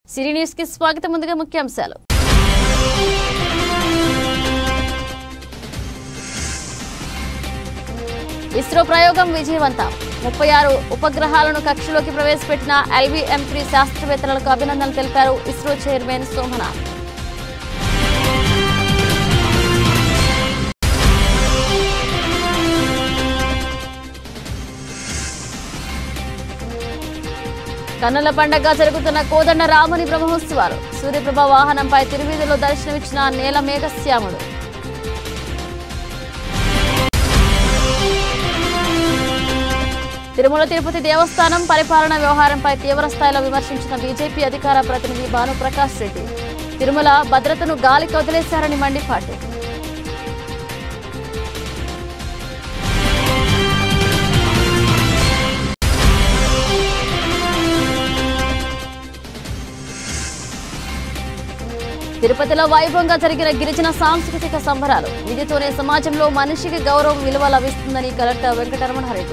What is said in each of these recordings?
సిరి news కి స్వాగతం ముందుగా ముఖ్యాంశాలు ఇస్రో ప్రయోగం విజయవంతం ముప్పై ఆరు ఉపగ్రహాలను కక్షలోకి ప్రవేశపెట్టిన ఎల్వీఎం త్రీ శాస్త్రవేత్తలకు అభినందనలు తెలిపారు ఇస్రో చైర్మన్ సోమనాథ్ కన్నుల పండగ జరుగుతున్న కోదండ రాముని బ్రహ్మోత్సవాలు సూర్యప్రభ వాహనంపై తిరువీధిలో దర్శనమిచ్చిన నేల మేఘశ్యాముడు తిరుమల తిరుపతి దేవస్థానం పరిపాలన వ్యవహారంపై తీవ్ర స్థాయిలో విమర్శించిన బీజేపీ అధికార ప్రతినిధి భానుప్రకాష్ రెడ్డి తిరుమల భద్రతను గాలికి వదిలేశారని మండిపాటు తిరుపతిలో వైభవంగా జరిగిన గిరిజన సాంస్కృతిక సంబరాలు విధితోనే సమాజంలో మనిషికి గౌరవం విలువ లభిస్తుందని కలెక్టర్ వెంకటరమణారెడ్డి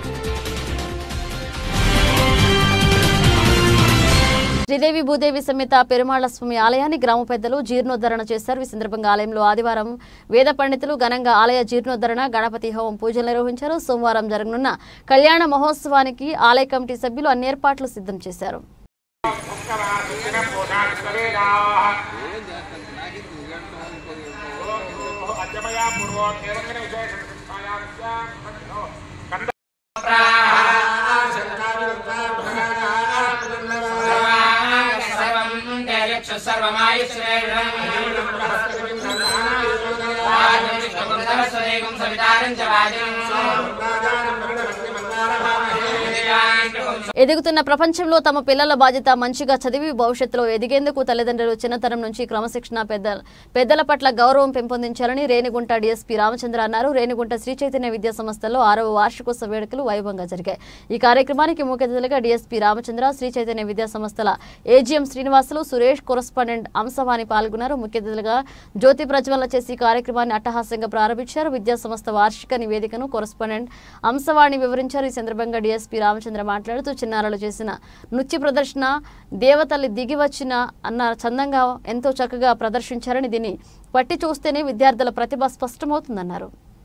శ్రీదేవి భూదేవి సమేత పెరుమాళ్ల స్వామి ఆలయాన్ని గ్రామ పెద్దలు జీర్ణోద్ధరణ చేశారు ఈ సందర్భంగా ఆలయంలో ఆదివారం వేద పండితులు ఘనంగా ఆలయ జీర్ణోద్ధరణ గణపతి హోమం పూజలు నిర్వహించారు సోమవారం జరగనున్న కళ్యాణ మహోత్సవానికి ఆలయ కమిటీ సభ్యులు అన్ని ఏర్పాట్లు సిద్ధం చేశారు అద్యమయా పూర్వం నిరంజన విశేష ఎదుగుతున్న ప్రపంచంలో తమ పిల్లల బాధ్యత మంచిగా చదివి భవిష్యత్తులో ఎదిగేందుకు తల్లిదండ్రులు చిన్నతనం నుంచి క్రమశిక్షణ పెద్ద పెద్దల పట్ల గౌరవం పెంపొందించాలని రేణిగుంట డీఎస్పీ రామచంద్ర అన్నారు రేణిగుంట శ్రీ చైతన్య విద్యా సంస్థలో ఆరవ వార్షికోత్సవ వేడుకలు వైభవంగా జరిగాయి ఈ కార్యక్రమానికి ముఖ్య అతిథులుగా డీఎస్పీ రామచంద్ర శ్రీ చైతన్య విద్యా సంస్థల ఏజీఎం శ్రీనివాసులు సురేష్ కొరస్పాండెంట్ అంశవాణి పాల్గొన్నారు ముఖ్య అతిథులుగా జ్యోతి ప్రజ్వలన చేసి ఈ కార్యక్రమాన్ని అట్టహాస్యంగా ప్రారంభించారు విద్యా సంస్థ వార్షిక నివేదికను కొరస్పాండెంట్ అంశవాణి వివరించారు ఈ సందర్భంగా డీఎస్పీ రామచంద్ర మాట్లాడుతూ చిన్నారులు చేసిన నృత్య ప్రదర్శన దేవతల్లి దిగి వచ్చిన అన్న చందంగా ఎంతో చక్కగా ప్రదర్శించారని దీన్ని పట్టి చూస్తేనే విద్యార్థుల ప్రతిభ స్పష్టమవుతుందన్నారు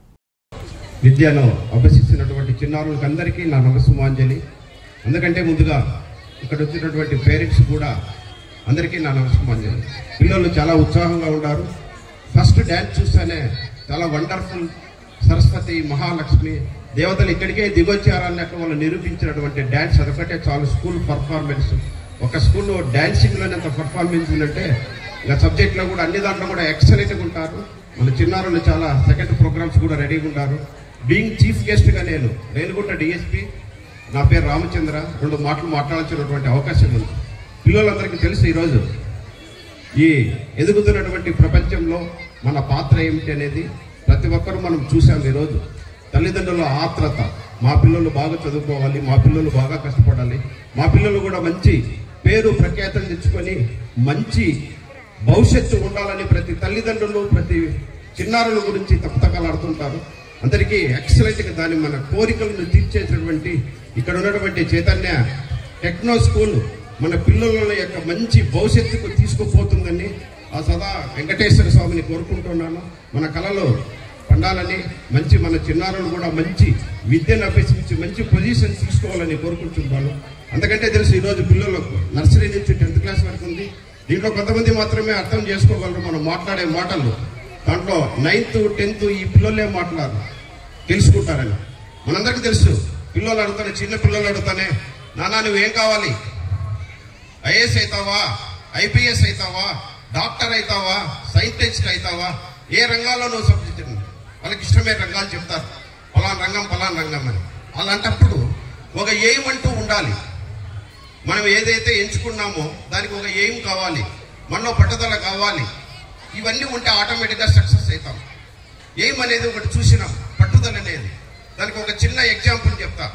విద్యను అభ్యసిస్తున్నటువంటి చిన్నారులకు అందరికీ నా నమస్సుమాంజలి అందుకంటే ముందుగా ఇక్కడ వచ్చినటువంటి పేరెంట్స్ కూడా అందరికీ నా నమస్సుమాంజలి పిల్లలు చాలా ఉత్సాహంగా ఉన్నారు ఫస్ట్ డ్యాన్స్ చూస్తేనే చాలా వండర్ఫుల్ సరస్వతి మహాలక్ష్మి దేవతలు ఇక్కడికే దిగొచ్చారన్నట్టు వాళ్ళు నిరూపించినటువంటి డ్యాన్స్ అదొకటే చాలు స్కూల్ పర్ఫార్మెన్స్ ఒక స్కూల్లో డ్యాన్సింగ్లోనంత పర్ఫార్మెన్స్ ఉందంటే ఇంకా సబ్జెక్ట్లో కూడా అన్ని దాంట్లో కూడా ఎక్సలెంట్గా ఉంటారు మన చిన్నారులు చాలా సెకండ్ ప్రోగ్రామ్స్ కూడా రెడీగా ఉంటారు బీయింగ్ చీఫ్ గెస్ట్గా నేను రేణుగుంట డిఎస్పి నా పేరు రామచంద్ర రెండు మాటలు మాట్లాడాల్సినటువంటి అవకాశం ఉంది పిల్లలందరికీ తెలుసు ఈరోజు ఈ ఎదుగుతున్నటువంటి ప్రపంచంలో మన పాత్ర ఏమిటి అనేది ప్రతి ఒక్కరూ మనం చూసాం ఈరోజు తల్లిదండ్రుల ఆత్రత మా పిల్లలు బాగా చదువుకోవాలి మా పిల్లలు బాగా కష్టపడాలి మా పిల్లలు కూడా మంచి పేరు ప్రఖ్యాతలు తెచ్చుకొని మంచి భవిష్యత్తు ఉండాలని ప్రతి తల్లిదండ్రులు ప్రతి చిన్నారుల గురించి తప్పతకలాడుతుంటారు అందరికీ ఎక్సలెంట్గా దాని మన కోరికలను తీర్చేటటువంటి ఇక్కడ ఉన్నటువంటి చైతన్య టెక్నో స్కూల్ మన పిల్లల యొక్క మంచి భవిష్యత్తుకు తీసుకుపోతుందని ఆ సదా వెంకటేశ్వర స్వామిని కోరుకుంటున్నాను మన కళలో పండాలని మంచి మన చిన్నారులు కూడా మంచి విద్యను అభ్యసించి మంచి పొజిషన్ తీసుకోవాలని కోరుకుంటున్నాను అందుకంటే తెలుసు ఈరోజు పిల్లలకు నర్సరీ నుంచి టెన్త్ క్లాస్ వరకు ఉంది దీంట్లో కొంతమంది మాత్రమే అర్థం చేసుకోగలరు మనం మాట్లాడే మాటలు దాంట్లో నైన్త్ టెన్త్ ఈ పిల్లలే మాట్లాడరు తెలుసుకుంటారని మనందరికీ తెలుసు పిల్లలు అడుగుతానే చిన్న పిల్లలు అడుగుతానే నాన్న నువ్వేం కావాలి ఐఏఎస్ అవుతావా ఐపీఎస్ అవుతావా డాక్టర్ అవుతావా సైంటిస్ట్ అవుతావా ఏ రంగాల్లో నువ్వు సబ్జెక్ట్ వాళ్ళకి ఇష్టమైన రంగాలు చెప్తారు పలానా రంగం పలానా రంగం అని అలాంటప్పుడు ఒక ఎయిమ్ అంటూ ఉండాలి మనం ఏదైతే ఎంచుకున్నామో దానికి ఒక ఎయిమ్ కావాలి మనలో పట్టుదల కావాలి ఇవన్నీ ఉంటే ఆటోమేటిక్గా సక్సెస్ అవుతాం ఎయిమ్ అనేది ఒకటి చూసినాం పట్టుదల అనేది దానికి ఒక చిన్న ఎగ్జాంపుల్ చెప్తా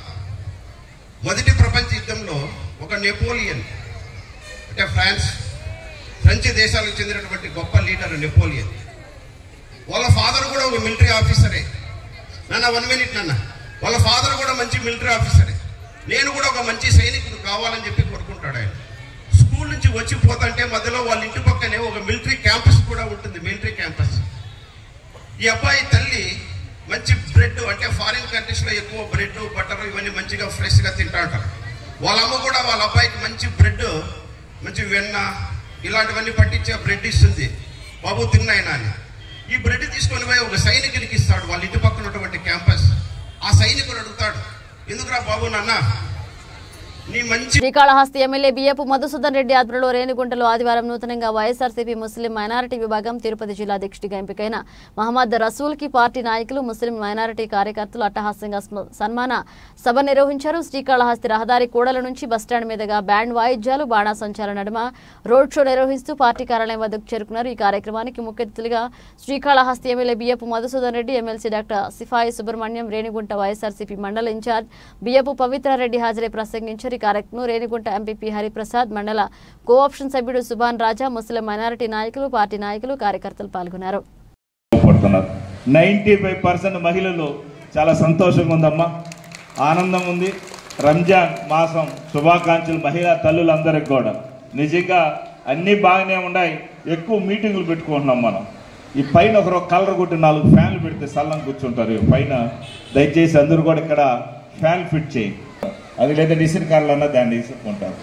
మొదటి ప్రపంచ యుద్ధంలో ఒక నెపోలియన్ అంటే ఫ్రాన్స్ ఫ్రెంచ్ దేశాలకు చెందినటువంటి గొప్ప లీడర్ నెపోలియన్ వాళ్ళ ఫాదర్ కూడా ఒక మిలిటరీ ఆఫీసరే నాన్న వన్ మినిట్ నాన్న వాళ్ళ ఫాదర్ కూడా మంచి మిలిటరీ ఆఫీసరే నేను కూడా ఒక మంచి సైనికుడు కావాలని చెప్పి కోరుకుంటాడు ఆయన స్కూల్ నుంచి వచ్చి పోతుంటే మధ్యలో వాళ్ళ ఇంటి పక్కనే ఒక మిలిటరీ క్యాంపస్ కూడా ఉంటుంది మిలిటరీ క్యాంపస్ ఈ అబ్బాయి తల్లి మంచి బ్రెడ్ అంటే ఫారిన్ కంట్రీస్ లో ఎక్కువ బ్రెడ్ బటర్ ఇవన్నీ మంచిగా ఫ్రెష్ గా తింటా ఉంటారు వాళ్ళ అమ్మ కూడా వాళ్ళ అబ్బాయికి మంచి బ్రెడ్ మంచి వెన్న ఇలాంటివన్నీ పట్టించే బ్రెడ్ ఇస్తుంది బాబు తిన్నాయన అని ఈ బ్రెడ్ తీసుకొని పోయి ఒక సైనికునికి ఇస్తాడు వాళ్ళ ఇంటి పక్కన ఉన్నటువంటి క్యాంపస్ ఆ సైనికుడు అడుగుతాడు ఎందుకురా బాబు నాన్న నీ మంచి శ్రీకాళహస్తి ఎమ్మెల్యే బియ్యపు మధుసూదన్ రెడ్డి ఆధ్వర్యంలో రేణిగుంటలో ఆదివారం నూతనంగా వైఎస్ఆర్సీపీ ముస్లిం మైనారిటీ విభాగం తిరుపతి జిల్లా అధ్యక్షుడిగా ఎంపికైన మహమ్మద్ రసూల్ కి పార్టీ నాయకులు ముస్లిం మైనారిటీ కార్యకర్తలు అట్టహాస్యంగా స్మ- సన్మాన సభ నిర్వహించారు శ్రీకాళహస్తి రహదారి కూడల నుంచి బస్టాండ్ మీదుగా బ్యాండ్ వాయిద్యాలు బాణాసంచాల నడుమ రోడ్ షో నిర్వహిస్తూ పార్టీ కార్యాలయం వద్దకు చేరుకున్నారు ఈ కార్యక్రమానికి ముఖ్య అతిథులుగా Srikalahasti MLA Biyyapu Madhusudan Reddy MLC doctor Sipai Subrahmanyam Renigunta YSRCP మండల ఇన్ఛార్జ్ బియ్యపు పవిత్రారెడ్డి హాజరై ప్రసంగించారు ఈ కార్యక్రమం రేణిగుంట ఎంపీపీ హరిప్రసాద్ మండల కోఆప్షన్ సభ్యుడు సుభాన్ రాజా ముస్లిం మైనారిటీ నాయకులు పార్టీ నాయకులు కార్యకర్తలు పాల్గొన్నారు పడుతున్నారు నైంటీ ఫైవ్ పర్సెంట్ మహిళలు చాలా సంతోషంగా ఉందమ్మా ఆనందం ఉంది రంజాన్ మాసం శుభాకాంక్షలు మహిళా తల్లులందరికి కూడా నిజంగా అన్నీ బాగానే ఉన్నాయి ఎక్కువ మీటింగులు పెట్టుకుంటున్నాం మనం ఈ పైన ఒకరు కలర్ కొట్టి నాలుగు ఫ్యాన్లు పెడితే సల్లం కూర్చుంటారు ఈ పైన దయచేసి అందరూ కూడా ఇక్కడ ఫ్యాన్ ఫిట్ చేయి అది లేదా డిసిన్ కార్లు అన్నా దాన్ని తీసుకుంటారు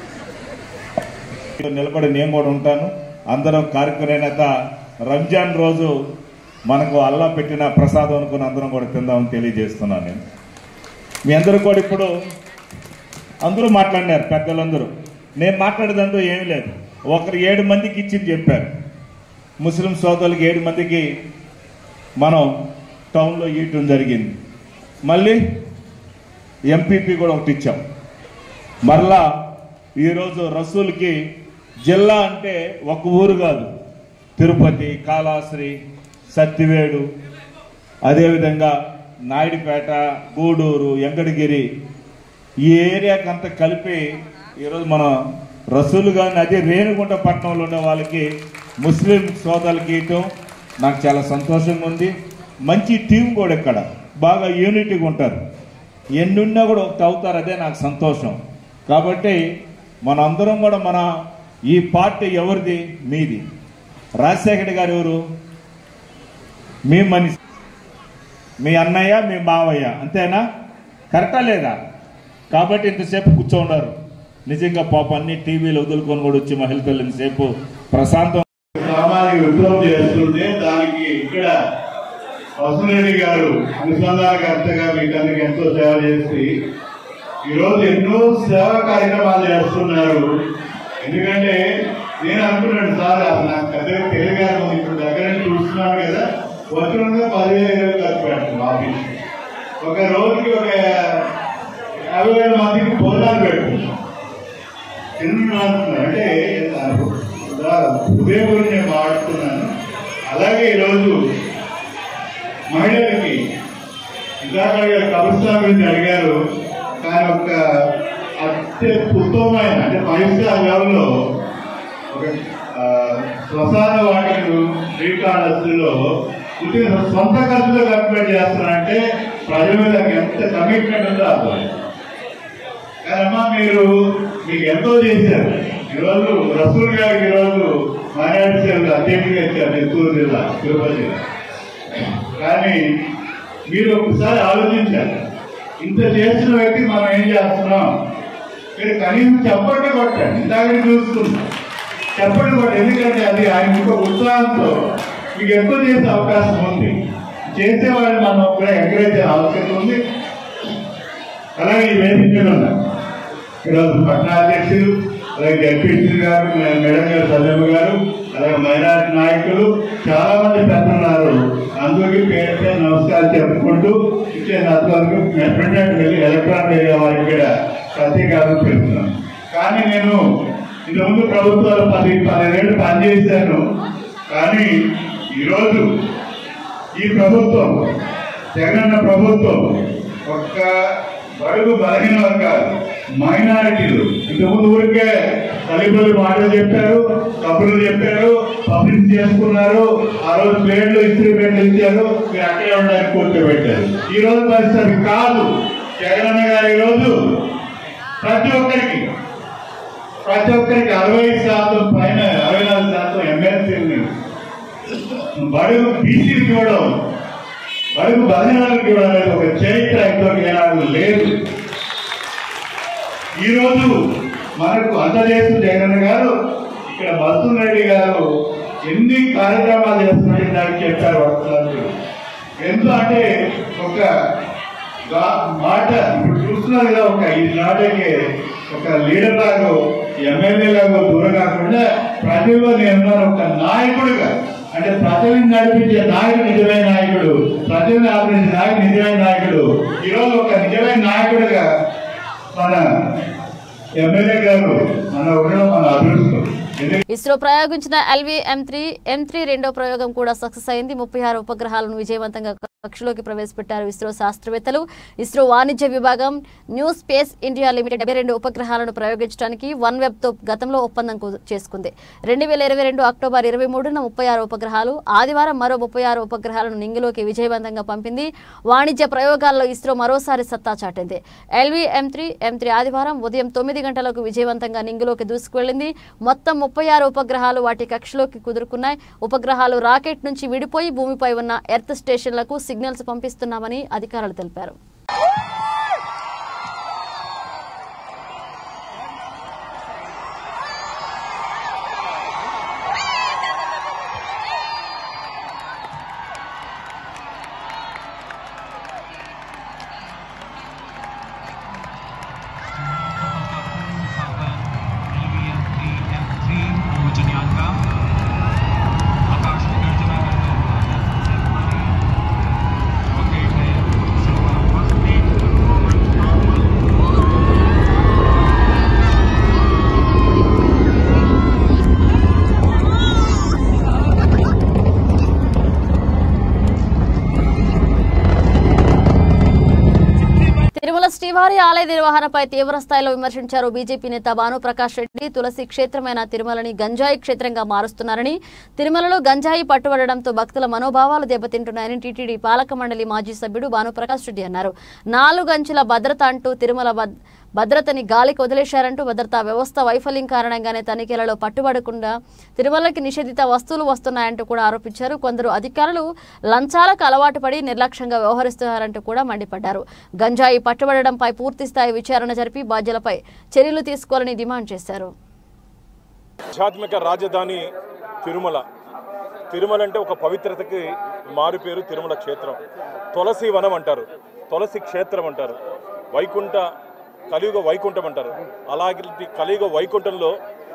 నిలబడి నేను కూడా ఉంటాను అందరం కార్యక్రమేనాక రంజాన్ రోజు మనకు అల్లా పెట్టిన ప్రసాదం అనుకుని అందరం కూడా తిందామని తెలియజేస్తున్నాను నేను మీ అందరూ కూడా ఇప్పుడు అందరూ మాట్లాడినారు పెద్దలందరూ నేను మాట్లాడేదంటూ ఏమీ లేదు ఒకరు ఏడు మందికి ఇచ్చింది చెప్పారు ముస్లిం సోదరులకి ఏడు మందికి మనం టౌన్లో ఇవ్వటం జరిగింది మళ్ళీ ఎంపీపీ కూడా ఒకటి ఇచ్చాం మరలా ఈరోజు రసూల్కి జిల్లా అంటే ఒక ఊరు కాదు తిరుపతి కాళాశ్రీ సత్తివేడు అదేవిధంగా నాయుడుపేట గూడూరు వెంకటగిరి ఈ ఏరియాకి అంతా కలిపి ఈరోజు మన రసూలు కానీ అదే రేణుగుంట పట్టణంలో ఉన్న వాళ్ళకి ముస్లిం సోదరులకి ఇవ్వటం నాకు చాలా సంతోషంగా ఉంది మంచి టీం కూడా ఇక్కడ బాగా యూనిటీగా ఉంటారు ఎన్నున్నా కూడా ఒకటి అవుతారు అదే నాకు సంతోషం కాబట్టి మనందరం కూడా మన ఈ పార్టీ ఎవరిది మీది రాజశేఖర గారు ఎవరు మీ మనిషి మీ అన్నయ్య మీ మావయ్య అంతేనా కరెక్టా లేదా కాబట్టి ఇంతసేపు కూర్చోన్నారు నిజంగా పాప అన్ని టీవీలు వదులుకొని కూడా వచ్చి మహిళ ఇంతసేపు ప్రశాంతం సామాజిక విప్లవం చేస్తుంటే దానికి ఇక్కడ వసంతరెడ్డి గారు అనుసంధానకర్తగా మీకు అందరికి ఎంతో సేవ చేసి ఈరోజు ఎన్నో సేవా కార్యక్రమాలు చేస్తున్నారు ఎందుకంటే నేను అనుకున్నాను సార్ అసలు నాకు పెద్దగా తెలియదు ఇప్పుడు దగ్గర నుంచి చూస్తున్నాను కదా వచ్చినందుకు పదివేల ఇరవై ఖర్చు పెడుతున్నాం ఆఫీస్ ఒక రోజుకి ఒక యాభై వేల మందికి భోజనాలు పెడుతున్నాం తిరుగుతున్నాను అంటే ఉదయం గురించి నేను మాట్లాడుతున్నాను అలాగే ఈరోజు మహిళలకి ఇందాక గారు కబుర్స్తా గురించి అడిగారు కానీ ఒక అత్యుత్తమమైన అంటే ఫైవ్ స్టార్ లెవెల్లో ఒక ఆ, శ్మశాన వాటికలు శ్రీకాళహస్తిలో ఉచిత సొంత ఖర్చులో కమిట్మెంట్ చేస్తున్నారంటే ప్రజల మీద ఎంత కమిట్మెంట్ ఉందో అర్థం కాదమ్మా మీరు మీకు ఎంతో చేశారు ఈరోజు రసూల్ గారికి ఈరోజు మైనార్టీ సెల్ అధ్యక్షుడిగా ఇచ్చారు నెల్లూరు జిల్లా తిరుపతి జిల్లా కానీ మీరు ఒకసారి ఆలోచించారు ఇంత చేసిన వ్యక్తి మనం ఏం చేస్తున్నాం మీరు కనీసం చెప్పండి కొట్టండి ఇందాక చూస్తున్నాం చెప్పండి కొట్టండి ఎందుకంటే అది ఆయన యొక్క ఉత్సాహంతో మీకు ఎక్కువ చేసే అవకాశం ఉంది చేసేవాడిని మనం కూడా ఎంకరేజ్ చేయాల్సిన అవసరం ఉంది అలాగే ఈ వేదిక మీద ఉన్నారు ఈరోజు పట్టణాధ్యక్షులు అలాగే జడ్పీసీ గారు మే- మేడం గారు సజమ్మ గారు అలాగే మైనారిటీ నాయకులు చాలా మంది పెద్దలు ఉన్నారు అందరికీ పేరు పేరు నమస్కారం చెప్పుకుంటూ ఇచ్చే నత్వాలకు ప్రింట్ వెళ్ళి ఎలక్ట్రానిక్ ఏరియా వారికి కూడా ప్రత్యేకాలు పెడుతున్నాను కానీ నేను ఇంతకుముందు ప్రభుత్వాలు పది పదిహేను పనిచేశాను కానీ ఈరోజు ఈ ప్రభుత్వం జగనన్న ప్రభుత్వం ఒక్క బడుగు బలహీన వర్గాలు మైనారిటీలు ఇంతకుముందు ఊరికే తల్లిదండ్రులు మాటలు చెప్పారు కబుర్లు చెప్పారు పబ్లిక్ చేసుకున్నారు ఆ రోజు పేర్లు ఇస్త్రీ పేర్లు ఇచ్చారు మీరు అక్కడే ఉండడానికి కూర్చోబెట్టారు ఈ రోజు పరిస్థితి కాదు జగనన్న గారు ఈ రోజు ప్రతి ఒక్కరికి ప్రతి ఒక్కరికి అరవై శాతం పైన అరవై నాలుగు శాతం ఎమ్మెల్సీని బడుగు బీసీకి ఇవ్వడం బడుగు బలహీనాలకు ఇవ్వడం అనేది ఒక చరిత్ర ఇంతవరకు ఏనాడు లేదు ఈరోజు మనకు అందజేస్తూ జగన్ గారు ఇక్కడ మధుసూన్ రెడ్డి గారు ఎన్ని కార్యక్రమాలు చేస్తున్నారని దానికి చెప్పారు వస్తున్నారు ఎంత అంటే ఒక గా- మాట ఇప్పుడు చూస్తున్నారు కదా ఒక ఈ నాటకి ఒక లీడర్ లాగా ఎమ్మెల్యే లాగా దూరం కాకుండా ప్రజల్లో నేను ఒక నాయకుడిగా అంటే ప్రజల్ని నడిపించే నాయకుడు నిజమైన నాయకుడు ప్రజల్ని ఆదరించే నాయకుడు నిజమైన నాయకుడు ఈరోజు ఒక నిజమైన నాయకుడిగా మన ఎమ్మెల్యే గారు మన ఉండడం మన అదృష్టం ఎందుకంటే ఇస్రో ప్రయోగించిన LV M three M three రెండో ప్రయోగం కూడా సక్సెస్ అయింది ముప్పై ఆరు ఉపగ్రహాలను విజయవంతంగా కక్షలోకి ప్రవేశపెట్టారు ఇస్రో శాస్త్రవేత్తలు ఇస్రో వాణిజ్య విభాగం న్యూ స్పేస్ ఇండియా లిమిటెడ్ డెబ్బై రెండు ఉపగ్రహాలను ప్రయోగించడానికి వన్ వెబ్ తో గతంలో ఒప్పందం కు- చేసుకుంది రెండు వేల ఇరవై రెండు అక్టోబర్ ఇరవై మూడున ముప్పై ఆరు ఉపగ్రహాలు ఆదివారం మరో ముప్పై ఆరు ఉపగ్రహాలను నింగిలోకి విజయవంతంగా పంపింది వాణిజ్య ప్రయోగాల్లో ఇస్రో మరోసారి సత్తా చాటింది LV M three M three ఆదివారం ఉదయం తొమ్మిది గంటలకు విజయవంతంగా నింగిలోకి దూసుకువెళ్లింది మొత్తం ముప్పై ఆరు ఉపగ్రహాలు వాటి కక్షలోకి కుదురుకున్నాయి ఉపగ్రహాలు రాకెట్ నుంచి విడిపోయి భూమిపై ఉన్న ఎర్త్ స్టేషన్లకు సిగ్నల్స్ పంపిస్తున్నామని అధికారులు తెలిపారు आकाश में गर्जना करता हुआ रॉकेट है सो తిరుమల శ్రీవారి ఆలయ నిర్వహణపై తీవ్ర స్థాయిలో విమర్శించారు బీజేపీ నేత భానుప్రకాష్ రెడ్డి తులసి క్షేత్రమైన తిరుమలని గంజాయి క్షేత్రంగా మారుస్తున్నారని తిరుమలలో గంజాయి పట్టుబడడంతో భక్తుల మనోభావాలు దెబ్బతింటున్నాయని టీటీడీ పాలక మండలి మాజీ సభ్యుడు భానుప్రకాష్ రెడ్డి అన్నారు నాలుగు అంచుల భద్రత అంటూ తిరుమల భద్- భద్రతని గాలికి వదిలేశారంటూ భద్రతా వ్యవస్థ వైఫల్యం కారణంగానే తనిఖీలలో పట్టుబడకుండా తిరుమలకి నిషేధిత వస్తువులు వస్తున్నాయంటూ కూడా ఆరోపించారు కొందరు అధికారులు లంచాలకు అలవాటు పడి నిర్లక్ష్యంగా వ్యవహరిస్తున్నారంటూ కూడా మండిపడ్డారు గంజాయి పట్టుబడడంపై పూర్తి స్థాయి విచారణ జరిపి బాధ్యులపై చర్యలు తీసుకోవాలని డిమాండ్ చేశారు ఆధ్యాత్మిక రాజధాని తిరుమల తిరుమల అంటే ఒక పవిత్రతకి మారు పేరు తిరుమల క్షేత్రం తులసి వనం అంటారు తులసి క్షేత్రం అంటారు వైకుంఠ కలియుగ వైకుంఠం అంటారు అలాంటి కలియుగ వైకుంఠంలో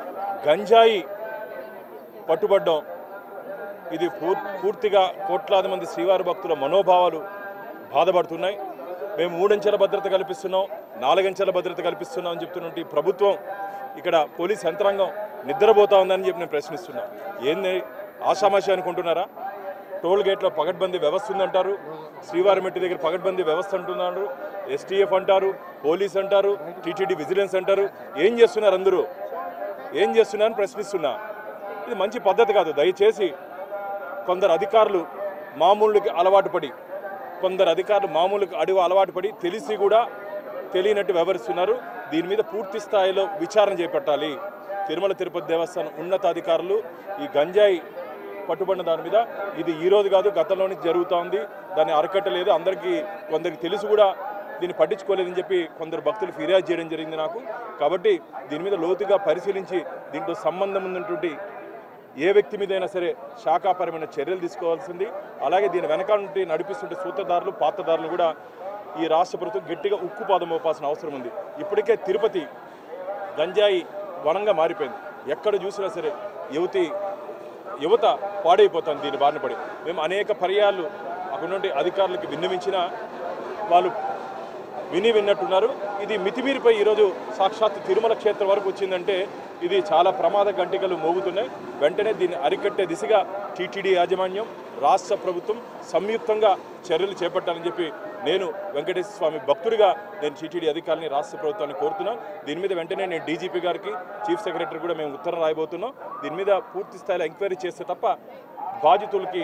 గంజాయి పట్టుబడ్డం ఇది పూర్ పూర్తిగా కోట్లాది మంది శ్రీవారి భక్తుల మనోభావాలు బాధపడుతున్నాయి మేము మూడంచెల భద్రత కల్పిస్తున్నాం నాలుగంచెల భద్రత కల్పిస్తున్నాం అని చెప్తున్నట్టు ఈ ప్రభుత్వం ఇక్కడ పోలీస్ యంత్రాంగం నిద్రపోతా ఉందని చెప్పి నేను ప్రశ్నిస్తున్నా ఏంది ఆషామాషి అనుకుంటున్నారా టోల్ గేట్లో పగడ్బందీ వ్యవస్థ ఉందంటారు శ్రీవారి మెట్టి దగ్గర పగడ్బందీ వ్యవస్థ అంటున్నారు ఎస్టీఎఫ్ అంటారు పోలీస్ అంటారు టీటీడీ విజిలెన్స్ అంటారు ఏం చేస్తున్నారు అందరూ ఏం చేస్తున్నారని ప్రశ్నిస్తున్నా ఇది మంచి పద్ధతి కాదు దయచేసి కొందరు అధికారులు మామూలుకి అలవాటు పడి కొందరు అధికారులు మామూలుకి అడుగు అలవాటు పడి తెలిసి కూడా తెలియనట్టు వ్యవహరిస్తున్నారు దీని మీద పూర్తి స్థాయిలో విచారణ చేపట్టాలి తిరుమల తిరుపతి దేవస్థానం ఉన్నతాధికారులు ఈ గంజాయి పట్టుబడిన దాని మీద ఇది ఈ రోజు కాదు గతంలో నుంచి జరుగుతూ ఉంది దాన్ని అరకట్టలేదు అందరికీ కొందరికి తెలిసి కూడా దీన్ని పట్టించుకోలేదని చెప్పి కొందరు భక్తులు ఫిర్యాదు చేయడం జరిగింది నాకు కాబట్టి దీని మీద లోతుగా పరిశీలించి దీంట్లో సంబంధం ఉన్నటువంటి ఏ వ్యక్తి మీదైనా సరే శాఖాపరమైన చర్యలు తీసుకోవాల్సింది అలాగే దీని వెనక నుండి నడిపిస్తుంటే సూత్రధారులు పాత్రధారులు కూడా ఈ రాష్ట్ర ప్రభుత్వం గట్టిగా ఉక్కుపాదం మోపాల్సిన అవసరం ఉంది ఇప్పటికే తిరుపతి గంజాయి వనంగా మారిపోయింది ఎక్కడ చూసినా సరే యువతి యువత పాడైపోతుంది దీని బారిన పడి మేము అనేక పర్యాలు అక్కడ నుండి అధికారులకు విన్నవించినా వాళ్ళు విని విన్నట్టున్నారు ఇది మితిమీరిపై ఈరోజు సాక్షాత్ తిరుమల క్షేత్రం వరకు వచ్చిందంటే ఇది చాలా ప్రమాద గంటికలు మోగుతున్నాయి వెంటనే దీన్ని అరికట్టే దిశగా టీటీడీ యాజమాన్యం రాష్ట్ర ప్రభుత్వం సంయుక్తంగా చర్యలు చేపట్టాలని చెప్పి నేను వెంకటేశ్వర స్వామి భక్తుడిగా నేను టీటీడీ అధికారిని రాష్ట్ర ప్రభుత్వాన్ని కోరుతున్నాను దీని మీద వెంటనే నేను డీజీపీ గారికి చీఫ్ సెక్రటరీ కూడా మేము ఉత్తరం రాయబోతున్నాం దీని మీద పూర్తి స్థాయిలో ఎంక్వైరీ చేస్తే తప్ప బాధితులకి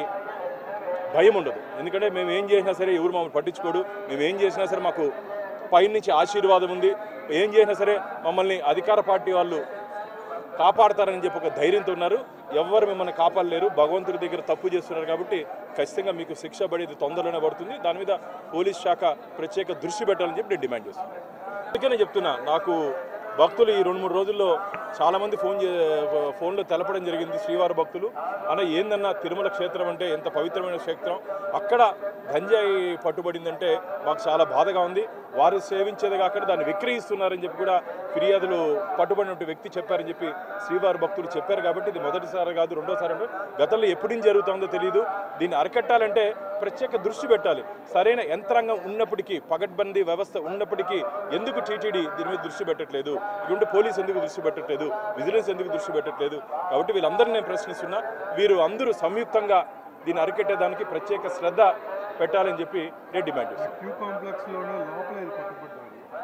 భయం ఉండదు ఎందుకంటే మేము ఏం చేసినా సరే ఎవరు మమ్మల్ని పట్టించుకోడు మేము ఏం చేసినా సరే మాకు పైనుంచి ఆశీర్వాదం ఉంది ఏం చేసినా సరే మమ్మల్ని అధికార పార్టీ వాళ్ళు కాపాడతారని చెప్పి ఒక ధైర్యంతో ఉన్నారు ఎవ్వరు మిమ్మల్ని కాపాడలేరు భగవంతుడి దగ్గర తప్పు చేస్తున్నారు కాబట్టి ఖచ్చితంగా మీకు శిక్ష పడేది తొందరలోనే పడుతుంది దాని మీద పోలీస్ శాఖ ప్రత్యేక దృష్టి పెట్టాలని చెప్పి నేను డిమాండ్ చేస్తున్నాను అందుకనే చెప్తున్నా నాకు భక్తులు ఈ రెండు మూడు రోజుల్లో చాలామంది ఫోన్ చే ఫోన్లో తెలపడం జరిగింది శ్రీవారి భక్తులు అన్న ఏందన్నా తిరుమల క్షేత్రం అంటే ఎంత పవిత్రమైన క్షేత్రం అక్కడ గంజాయి పట్టుబడిందంటే మాకు చాలా బాధగా ఉంది వారు సేవించేది కాకుండా దాన్ని విక్రయిస్తున్నారని చెప్పి కూడా ఫిర్యాదులు పట్టుబడినటువంటి వ్యక్తి చెప్పారని చెప్పి శ్రీవారి భక్తులు చెప్పారు కాబట్టి ఇది మొదటిసారి కాదు రెండోసారి అంటే గతంలో ఎప్పుడు నుంచి జరుగుతుందో తెలియదు దీన్ని అరికట్టాలంటే ప్రత్యేక దృష్టి పెట్టాలి సరైన యంత్రాంగం ఉన్నప్పటికీ పగడ్బందీ వ్యవస్థ ఉన్నప్పటికీ ఎందుకు టీటీడీ దీని మీద దృష్టి పెట్టట్లేదు ఇటువంటి పోలీస్ ఎందుకు దృష్టి పెట్టట్లేదు విజిలెన్స్ ఎందుకు దృష్టి పెట్టట్లేదు కాబట్టి వీళ్ళందరినీ నేను ప్రశ్నిస్తున్నా వీరు అందరూ సంయుక్తంగా దీన్ని అరికట్టేదానికి ప్రత్యేక శ్రద్ధ పెట్టాలని చెప్పి నేను డిమాండ్ చేస్తున్నాను క్యూ కాంప్లెక్స్ లోనే లోపల ఇది పట్టుబడ్డారు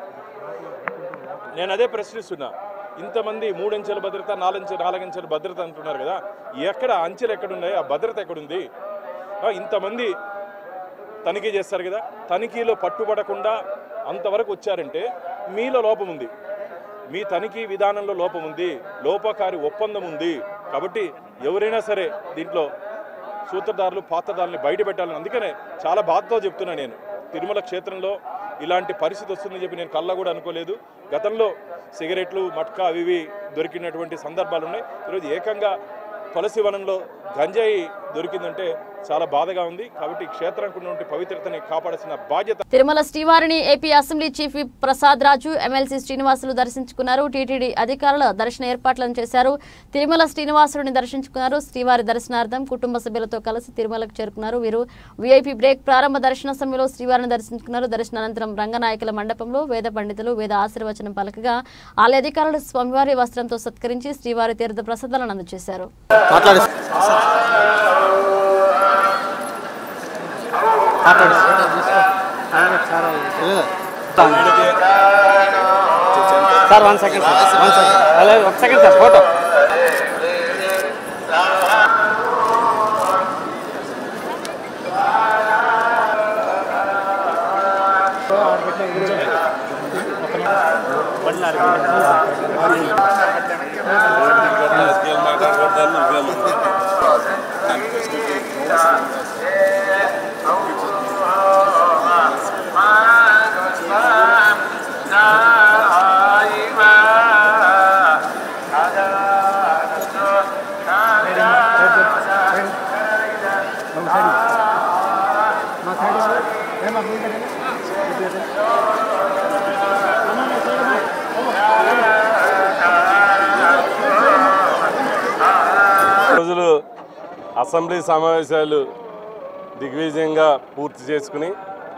నేను అదే ప్రశ్నిస్తున్నా ఇంతమంది మూడంచెల భద్రత నాలంచె నాలుగంచెల భద్రత అంటున్నారు కదా ఎక్కడ అంచెలు ఎక్కడ ఉన్నాయి ఆ భద్రత ఎక్కడుంది ఆ, ఇంతమంది తనిఖీ చేస్తారు కదా తనిఖీలో పట్టుబడకుండా అంతవరకు వచ్చారంటే మీలో లోపం ఉంది మీ తనిఖీ విధానంలో లోపం ఉంది లోపకారి ఒప్పందం ఉంది కాబట్టి ఎవరైనా సరే దీంట్లో సూత్రధారులు పాత్రధారుల్ని బయట పెట్టాలని అందుకనే చాలా బాధతో చెప్తున్నా నేను తిరుమల క్షేత్రంలో ఇలాంటి పరిస్థితి వస్తుందని చెప్పి నేను కల్లా కూడా అనుకోలేదు గతంలో సిగరెట్లు మట్కా అవి ఇవి దొరికినటువంటి సందర్భాలు ఉన్నాయి ఈరోజు ఏకంగా తులసి వనంలో గంజాయి దొరికిందంటే చాలా బాధగా ఉంది కాబట్టి ఈ క్షేత్రానికి ఉన్నటువంటి పవిత్రతని కాపాడాల్సిన బాధ్యత తిరుమల శ్రీవారిని AP assembly chief whip Prasad Raju MLC Srinivasulu దర్శించుకున్నారు టీటీడీ అధికారుల దర్శన ఏర్పాట్లను చేశారు తిరుమల శ్రీనివాసుడిని దర్శించుకున్నారు శ్రీవారి దర్శనార్థం కుటుంబ సభ్యులతో కలిసి తిరుమలకు చేరుకున్నారు వీరు వీఐపీ బ్రేక్ ప్రారంభ దర్శన సమయంలో శ్రీవారిని దర్శించుకున్నారు దర్శనానంతరం రంగనాయకుల మండపంలో వేద పండితులు వేద ఆశీర్వచనం పలకగా ఆలయ అధికారులు స్వామివారి వస్త్రంతో సత్కరించి శ్రీవారి తీర్థ ప్రసాదాలను అందజేశారు sir one second sir one second అలాగే ఒక సెకండ్ సార్ ఫోటో రోజులు అసెంబ్లీ సమావేశాలు దిగ్విజయంగా పూర్తి చేసుకుని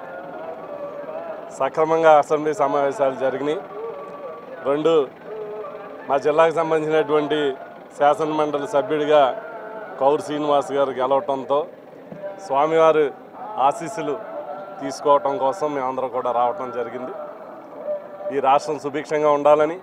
సక్రమంగా అసెంబ్లీ సమావేశాలు జరిగినాయి రెండు మా జిల్లాకు సంబంధించినటువంటి శాసనమండలి సభ్యుడిగా కౌరు శ్రీనివాస్ గారు గెలవటంతో స్వామివారి ఆశీస్సులు తీసుకోవటం కోసం మేమందరం కూడా రావటం జరిగింది ఈ రాష్ట్రం సుభిక్షంగా ఉండాలని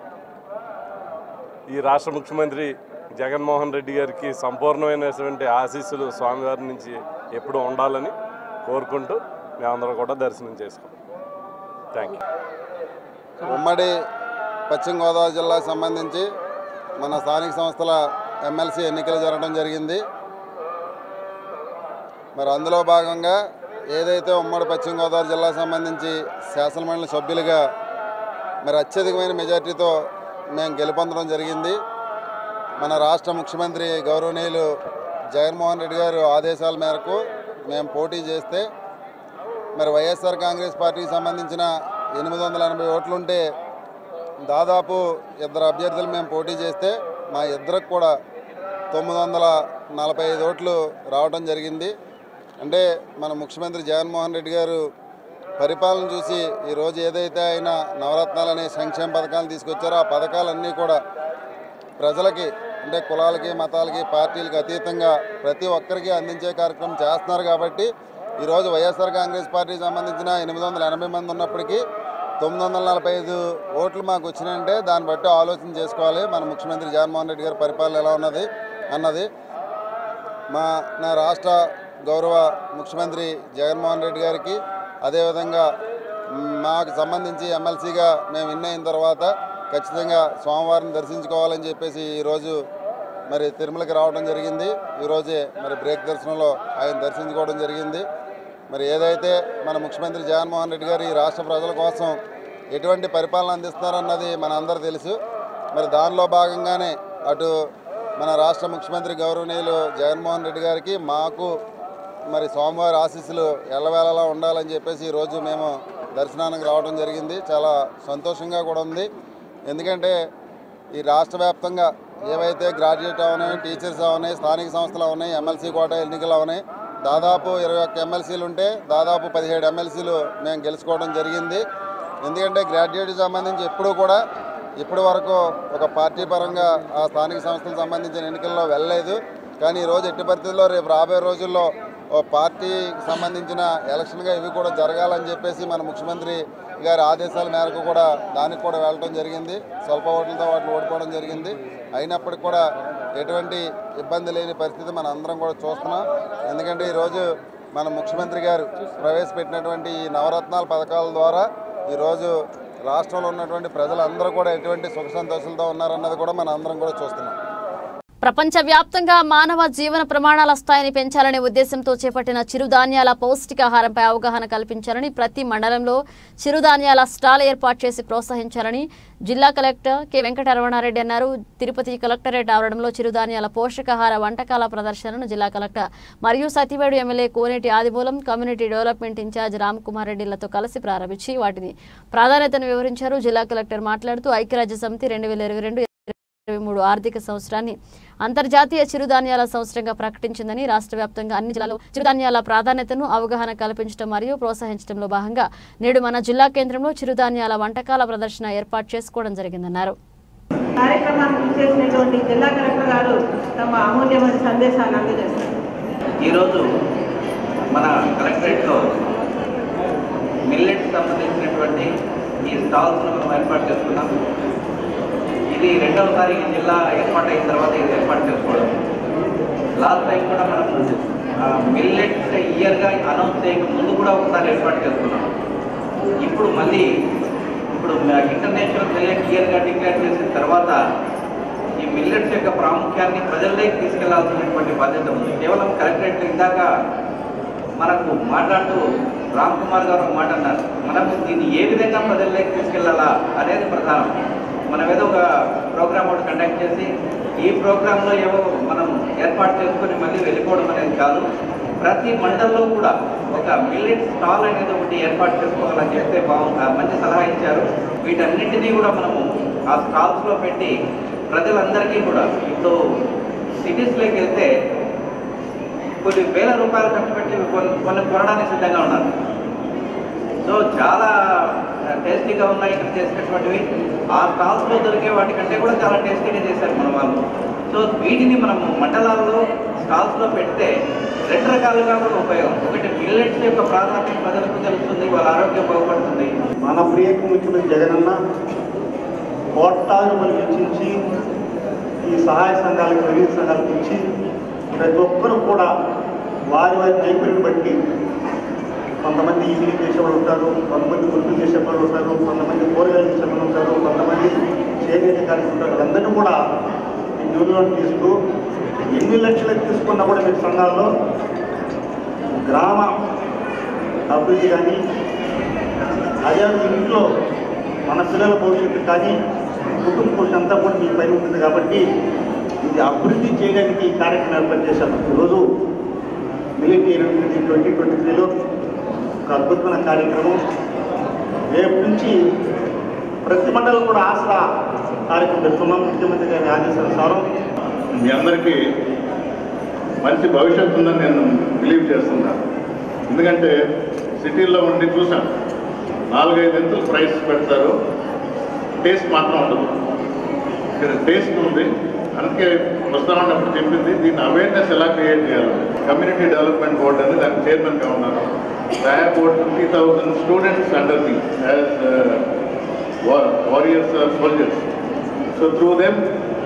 ఈ రాష్ట్ర ముఖ్యమంత్రి జగన్మోహన్ రెడ్డి గారికి సంపూర్ణమైనటువంటి ఆశీస్సులు స్వామివారి నుంచి ఎప్పుడూ ఉండాలని కోరుకుంటూ మేమందరం కూడా దర్శనం చేసుకుంటాం థ్యాంక్ యూ ఉమ్మడి పశ్చిమ గోదావరి జిల్లాకు సంబంధించి మన స్థానిక సంస్థల ఎమ్మెల్సీ ఎన్నికలు జరగడం జరిగింది మరి అందులో భాగంగా ఏదైతే ఉమ్మడి పశ్చిమ గోదావరి జిల్లాకు సంబంధించి శాసనమండలి సభ్యులుగా మరి అత్యధికమైన మెజార్టీతో మేము గెలుపొందడం జరిగింది మన రాష్ట్ర ముఖ్యమంత్రి గౌరవనీయులు జగన్మోహన్ రెడ్డి గారు ఆదేశాల మేరకు మేము పోటీ చేస్తే మరి వైఎస్ఆర్ కాంగ్రెస్ పార్టీకి సంబంధించిన ఎనిమిది వందల ఎనభై ఓట్లుంటే దాదాపు ఇద్దరు అభ్యర్థులు మేము పోటీ చేస్తే మా ఇద్దరికి కూడా తొమ్మిది వందల నలభై ఐదు ఓట్లు రావడం జరిగింది అంటే మన ముఖ్యమంత్రి జగన్మోహన్ రెడ్డి గారు పరిపాలన చూసి ఈరోజు ఏదైతే ఆయన నవరత్నాలు అనే సంక్షేమ పథకాలు తీసుకొచ్చారో ఆ పథకాలన్నీ కూడా ప్రజలకి అంటే కులాలకి మతాలకి పార్టీలకి అతీతంగా ప్రతి ఒక్కరికి అందించే కార్యక్రమం చేస్తున్నారు కాబట్టి ఈరోజు వైఎస్ఆర్ కాంగ్రెస్ పార్టీకి సంబంధించిన ఎనిమిది వందల ఎనభై మంది ఉన్నప్పటికీ తొమ్మిది వందల నలభై ఐదు ఓట్లు మాకు వచ్చినాయంటే దాన్ని బట్టి ఆలోచన చేసుకోవాలి మన ముఖ్యమంత్రి జగన్మోహన్ రెడ్డి గారి పరిపాలన ఎలా ఉన్నది అన్నది మా నా రాష్ట్ర గౌరవ ముఖ్యమంత్రి జగన్మోహన్ రెడ్డి గారికి అదేవిధంగా మ్, మాకు సంబంధించి ఎమ్మెల్సీగా మేము విన్ అయిన తర్వాత ఖచ్చితంగా స్వామివారిని దర్శించుకోవాలని చెప్పేసి ఈరోజు మరి తిరుమలకి రావడం జరిగింది ఈరోజే మరి బ్రేక్ దర్శనంలో ఆయన దర్శించుకోవడం జరిగింది మరి ఏదైతే మన ముఖ్యమంత్రి జగన్మోహన్ రెడ్డి గారు ఈ రాష్ట్ర ప్రజల కోసం ఎటువంటి పరిపాలన అందిస్తున్నారన్నది మన అందరూ తెలుసు మరి దానిలో భాగంగానే అటు మన రాష్ట్ర ముఖ్యమంత్రి గౌరవనీయులు జగన్మోహన్ రెడ్డి గారికి మాకు మరి స్వామివారి ఆశీస్సులు ఎల్లవేళలా ఉండాలని చెప్పేసి ఈరోజు మేము దర్శనానికి రావడం జరిగింది చాలా సంతోషంగా కూడా ఉంది ఎందుకంటే ఈ రాష్ట్ర వ్యాప్తంగా ఏవైతే గ్రాడ్యుయేట్ అవనాయి టీచర్స్ అవనాయి స్థానిక సంస్థలు అవనాయి ఎమ్మెల్సీ కోట ఎన్నికలు అవనాయి దాదాపు ఇరవై ఒక్క ఎమ్మెల్సీలు ఉంటే దాదాపు పదిహేడు ఎమ్మెల్సీలు మేము గెలుచుకోవడం జరిగింది ఎందుకంటే గ్రాడ్యుయేట్కి సంబంధించి ఎప్పుడూ కూడా ఇప్పటి వరకు ఒక పార్టీ పరంగా ఆ స్థానిక సంస్థలకు సంబంధించిన ఎన్నికల్లో వెళ్ళలేదు కానీ ఈరోజు ఎట్టి పరిస్థితుల్లో రేపు రాబోయే రోజుల్లో ఓ పార్టీకి సంబంధించిన ఎలక్షన్గా ఇవి కూడా జరగాలని చెప్పేసి మన ముఖ్యమంత్రి గారి ఆదేశాల మేరకు కూడా దానికి కూడా వెళ్ళడం జరిగింది స్వల్ప ఓట్లతో వాటిని ఓడిపోవడం జరిగింది అయినప్పటికీ కూడా ఎటువంటి ఇబ్బంది లేని పరిస్థితి మన అందరం కూడా చూస్తున్నాం ఎందుకంటే ఈరోజు మన ముఖ్యమంత్రి గారు ప్రవేశపెట్టినటువంటి ఈ నవరత్నాల పథకాల ద్వారా ఈరోజు రాష్ట్రంలో ఉన్నటువంటి ప్రజలందరూ కూడా ఎటువంటి సుఖ సంతోషాలతో ఉన్నారన్నది కూడా మన అందరం కూడా చూస్తున్నాం ప్రపంచవ్యాప్తంగా మానవ జీవన ప్రమాణాల స్థాయిని పెంచాలనే ఉద్దేశంతో చేపట్టిన చిరుధాన్యాల పౌష్టికాహారంపై అవగాహన కల్పించాలని ప్రతి మండలంలో చిరుధాన్యాల స్టాల్ ఏర్పాటు చేసి ప్రోత్సహించాలని జిల్లా కలెక్టర్ కె వెంకటరమణారెడ్డి అన్నారు తిరుపతి కలెక్టరేట్ ఆవరణంలో చిరుధాన్యాల పోషకాహార వంటకాల ప్రదర్శనను జిల్లా కలెక్టర్ మరియు Satyavedu MLA Koneti Adimulam community development in charge Ram Kumar రెడ్డిలతో కలిసి ప్రారంభించి వాటిని ప్రాధాన్యతను వివరించారు జిల్లా కలెక్టర్ మాట్లాడుతూ ఐక్యరాజ్య సమితి రెండు వేల ఇరవై రెండు ఇరవై మూడు ఆర్థిక సంవత్సరాన్ని అంతర్జాతీయ చిరుధాన్యాల సంవత్సరంగా ప్రకటించిందని రాష్ట్ర వ్యాప్తంగా అన్ని జిల్లాలో చిరుధాన్యాల ప్రాధాన్యతను అవగాహన కల్పించడం మరియు ప్రోత్సహించడంలో భాగంగా నేడు మన జిల్లా కేంద్రంలో చిరుధాన్యాల వంటకాల ప్రదర్శన ఏర్పాటు చేసుకోవడం జరిగిందన్నారు కార్యక్రమానికి చేసినటువంటి జిల్లా కలెక్టర్ గారు తమ అమూల్యమైన సందేశాన్ని అందజేస్తారు ఈరోజు మన కలెక్టరేట్లో మిల్లెట్ సంబంధించినటువంటి ఈ స్టాల్స్ను మనం ఏర్పాటు చేసుకున్నాం ఇది రెండవసారి ఈ జిల్లా ఏర్పాటు అయిన తర్వాత ఇది ఏర్పాటు చేసుకోవడం లాస్ట్ టైం కూడా మనం మిల్లెట్ ఇయర్గా అనౌన్స్ చేయక ముందు కూడా ఒకసారి ఏర్పాటు చేసుకున్నాం ఇప్పుడు మళ్ళీ ఇప్పుడు ఇంటర్నేషనల్ మిల్లెట్ ఇయర్గా డిక్లేర్ చేసిన తర్వాత ఈ మిల్లెట్స్ యొక్క ప్రాముఖ్యాన్ని ప్రజల్లోకి తీసుకెళ్లాల్సినటువంటి బాధ్యత ఉంది కేవలం కలెక్టరేట్ ఇందాక మనకు మాట్లాడుతూ రామ్ కుమార్ గారు ఒక మాట అన్నారు మనము దీన్ని ఏ విధంగా ప్రజల్లోకి తీసుకెళ్లాలా అనేది ప్రధానం మనం ఏదో ఒక ప్రోగ్రామ్ ఒకటి కండక్ట్ చేసి ఈ ప్రోగ్రాంలో ఏవో మనం ఏర్పాటు చేసుకొని మళ్ళీ వెళ్ళిపోవడం అనేది కాదు ప్రతి మండలంలో కూడా ఒక మిల్లెట్ స్టాల్ అనేది ఒకటి ఏర్పాటు చేసుకోవాలని చెప్తే బాగుంది మంచి సలహా ఇచ్చారు వీటన్నింటినీ కూడా మనము ఆ స్టాల్స్లో పెట్టి ప్రజలందరికీ కూడా ఇప్పుడు సిటీస్లోకి వెళ్తే కొన్ని వేల రూపాయలు ఖర్చు పెట్టి కొన్ని కొన్ని కొనడానికి సిద్ధంగా ఉన్నారు సో చాలా టేస్టీగా ఉన్నాయి ఇక్కడ చేసినటువంటివి ఆ స్టాల్స్లో దొరికే వాటికంటే కూడా చాలా టేస్టీగా చేశారు మన వాళ్ళు సో వీటిని మనము మండలాల్లో స్టాల్స్లో పెడితే రెండు రకాలుగా కూడా ఉపయోగం ఒకటి మిల్లెట్స్ యొక్క ప్రాధాన్యత ప్రజలకు తెలుస్తుంది వాళ్ళ ఆరోగ్యం బాగుపడుతుంది మన ప్రియకు ముఖ్యమంత్రి జగనన్న కోట్లాది మంది వెచ్చించి ఈ సహాయ సంఘాలకు రిలీఫ్ సంఘాలకు ఇచ్చి ప్రతి ఒక్కరు కూడా వారి వారి నైపుణ్యం బట్టి కొంతమంది ఈవినింగ్ చేసేవాళ్ళు ఉంటారు కొంతమంది గుర్తు చేసేవాళ్ళు ఉంటారు కొంతమంది కూరగాయలు చేసేవాళ్ళు ఉంటారు కొంతమంది చేనేత కార్మికులు ఉంటారు వాళ్ళందరినీ కూడా ఈ న్యూలో తీసుకు ఎన్ని లక్షలకు తీసుకున్నా కూడా మీ సంఘాల్లో గ్రామ అభివృద్ధి కానీ అదే ఇంట్లో మన పిల్లల భవిష్యత్తు కానీ కుటుంబ పోషణ అంతా కూడా మీ పైన ఉంటుంది కాబట్టి ఇది అభివృద్ధి చేయడానికి ఈ కార్యక్రమం ఏర్పాటు చేశాను ఈరోజు మిలిటరీ ట్వంటీ ట్వంటీ త్రీలో ఒక అద్భుతమైన కార్యక్రమం రేపు నుంచి ప్రతి మండలం కూడా ఆసరా కార్యక్రమం పెడుతున్నాం ముఖ్యమంత్రి గారి ఆదేశానుసారం మీ అందరికీ మంచి భవిష్యత్తు ఉందని నేను బిలీవ్ చేస్తున్నాను ఎందుకంటే సిటీల్లో ఉండి చూసాను నాలుగైదు ఎంతలు ప్రైస్ పెడతారు టేస్ట్ మాత్రం ఉండదు ఇక్కడ టేస్ట్ ఉంది అందుకే వస్తామన్నప్పుడు చెప్పింది దీని అవేర్నెస్ ఎలా క్రియేట్ చేయాలి కమ్యూనిటీ డెవలప్మెంట్ బోర్డ్ అని దానికి చైర్మన్గా ఉన్నాను I have about fifty thousand students under me as warriors soldiers so through them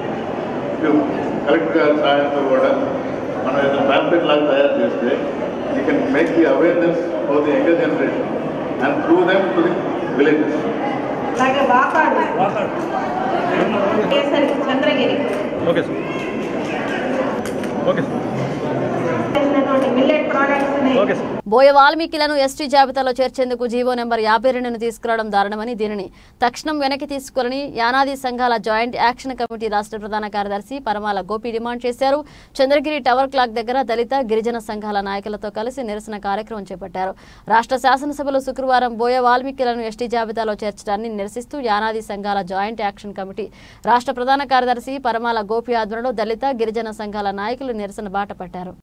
collector గారి సహాయంతో కూడా మనం ఏదైనా ప్యాంప్లెట్ లాగా తయారు చేస్తే you can make the awareness for the younger generation and through them to the villages అలాగే Vakadu Kesari Chandragiri okay sir okay sir చేసినటువంటి మిల్లెట్ ప్రోడక్ట్స్ ని ఓకే సార్ బోయ వాల్మీకిలను ఎస్టీ జాబితాలో చేర్చేందుకు జీవో నెంబర్ యాభై రెండును తీసుకురావడం దారుణమని దీనిని తక్షణం వెనక్కి తీసుకోవాలని యానాది సంఘాల జాయింట్ యాక్షన్ కమిటీ రాష్ట్ర ప్రధాన కార్యదర్శి పరమాల గోపి డిమాండ్ చేశారు చంద్రగిరి టవర్ క్లాక్ దగ్గర దళిత గిరిజన సంఘాల నాయకులతో కలిసి నిరసన కార్యక్రమం చేపట్టారు రాష్ట్ర శాసనసభలో శుక్రవారం బోయ వాల్మీకిలను ఎస్టీ జాబితాలో చేర్చడాన్ని నిరసిస్తూ యానాది సంఘాల జాయింట్ యాక్షన్ కమిటీ రాష్ట్ర ప్రధాన కార్యదర్శి పరమాల గోపి ఆధ్వర్యంలో దళిత గిరిజన సంఘాల నాయకులు నిరసన బాట పట్టారు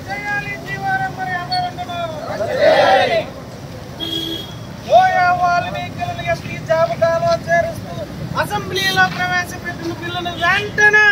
ఓయా వాల్మీకులను ఎస్టీ జాబితాలో చేరుస్తూ అసెంబ్లీలో ప్రవేశపెట్టిన బిల్లును వెంటనే